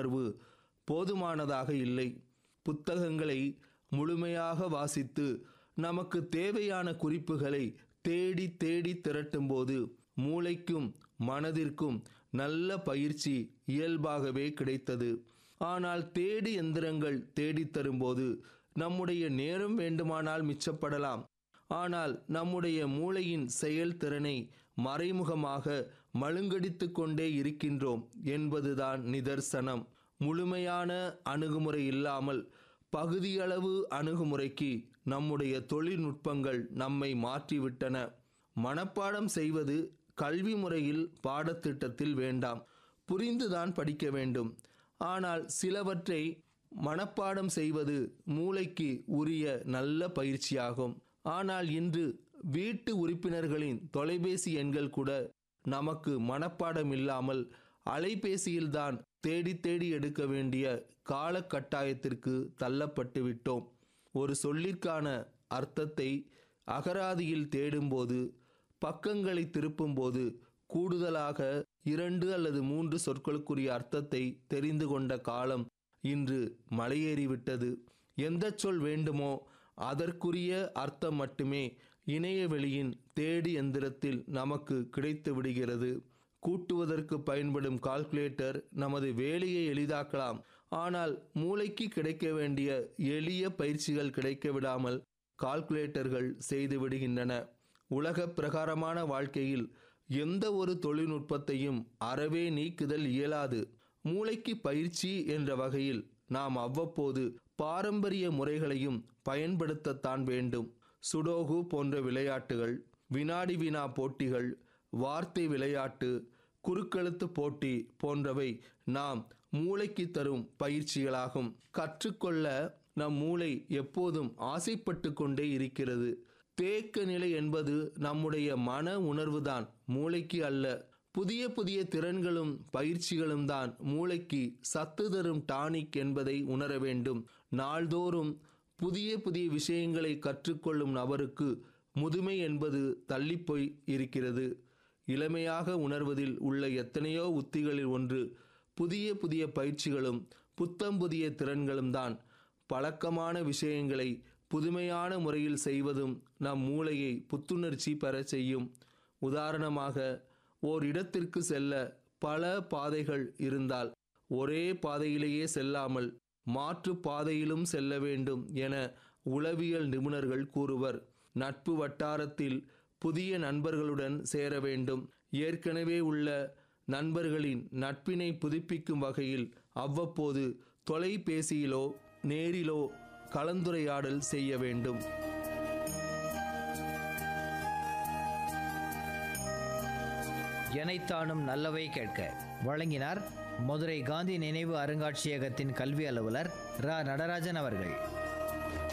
உணர்வு போதுமானதாக இல்லை புத்தகங்களை முழுமையாக வாசித்து நமக்கு தேவையான குறிப்புகளை தேடி தேடி திரட்டும்போது மூளைக்கும் மனதிற்கும் நல்ல பயிற்சி இயல்பாகவே கிடைத்தது ஆனால் தேடி எந்திரங்கள் தேடித் தரும்போது நம்முடைய நேரம் வேண்டுமானால் மிச்சப்படலாம் ஆனால் நம்முடைய மூளையின் செயல்திறனை மறைமுகமாக மழுங்கடித்து கொண்டே இருக்கின்றோம் என்பதுதான் நிதர்சனம் முழுமையான அணுகுமுறை இல்லாமல் பகுதியளவு அணுகுமுறைக்கு நம்முடைய தொழில்நுட்பங்கள் நம்மை மாற்றிவிட்டன மனப்பாடம் செய்வது கல்வி முறையில் பாடத்திட்டத்தில் வேண்டாம் புரிந்துதான் படிக்க வேண்டும் ஆனால் சிலவற்றை மனப்பாடம் செய்வது மூளைக்கு உரிய நல்ல பயிற்சியாகும் ஆனால் இன்று வீட்டு உறுப்பினர்களின் தொலைபேசி எண்கள் கூட நமக்கு மனப்பாடம் இல்லாமல் அலைபேசியில்தான் தேடி தேடி எடுக்க வேண்டிய காலகட்டாயத்திற்கு தள்ளப்பட்டு விட்டோம் ஒரு சொல்லிற்கான அர்த்தத்தை அகராதியில் தேடும்போது பக்கங்களை திருப்பும்போது கூடுதலாக இரண்டு அல்லது மூன்று சொற்களுக்குரிய அர்த்தத்தை தெரிந்து கொண்ட காலம் இன்று மலையேறிவிட்டது எந்த சொல் வேண்டுமோ அதற்குரிய அர்த்தம் மட்டுமே இணையவெளியின் தேடி எந்திரத்தில் நமக்கு கிடைத்து விடுகிறது கூட்டுவதற்கு பயன்படும் கால்குலேட்டர் நமது வேலையை எளிதாக்கலாம் ஆனால் மூளைக்கு கிடைக்க வேண்டிய எளிய பயிற்சிகள் கிடைக்க விடாமல் கால்குலேட்டர்கள் செய்து விடுகின்றன உலக பிரகாரமான வாழ்க்கையில் எந்த ஒரு தொழில்நுட்பத்தையும் அறவே நீக்குதல் இயலாது மூளைக்கு பயிற்சி என்ற வகையில் நாம் அவ்வப்போது பாரம்பரிய முறைகளையும் பயன்படுத்தத்தான் வேண்டும் சுடோகு போன்ற விளையாட்டுகள் வினாடி வினா போட்டிகள் வார்த்தை விளையாட்டு குறுக்கெழுத்து போட்டி போன்றவை நாம் மூளைக்கு தரும் பயிற்சிகளாகும் கற்றுக்கொள்ள நம் மூளை எப்போதும் ஆசைப்பட்டு கொண்டே இருக்கிறது தேக்க நிலை என்பது நம்முடைய மன உணர்வுதான் மூளைக்கு அல்ல புதிய புதிய திறன்களும் பயிற்சிகளும் தான் மூளைக்கு சத்து தரும் டானிக் என்பதை உணர வேண்டும் நாள்தோறும் புதிய புதிய விஷயங்களை கற்றுக்கொள்ளும் நபருக்கு முதுமை என்பது தள்ளிப்போய் இருக்கிறது இளமையாக உணர்வதில் உள்ள எத்தனையோ உத்திகளில் ஒன்று புதிய புதிய பயிற்சிகளும் புத்தம் புதிய திறன்களும் தான் பழக்கமான விஷயங்களை புதுமையான முறையில் செய்வதும் நம் மூளையை புத்துணர்ச்சி பெற செய்யும் உதாரணமாக ஓர் இடத்திற்கு செல்ல பல பாதைகள் இருந்தால் ஒரே பாதையிலேயே செல்லாமல் மாற்று பாதையிலும் செல்ல வேண்டும் என உளவியல் நிபுணர்கள் கூறுவர் நட்பு வட்டாரத்தில் புதிய நண்பர்களுடன் சேர வேண்டும் ஏற்கனவே உள்ள நண்பர்களின் நட்பினை புதுப்பிக்கும் வகையில் அவ்வப்போது தொலைபேசியிலோ நேரிலோ கலந்துரையாடல் செய்ய வேண்டும் எனைத்தானும் நல்லவை கேட்க வழங்கினார் மதுரை காந்தி நினைவு அருங்காட்சியகத்தின் கல்வி அலுவலர் ரா நடராஜன் அவர்கள்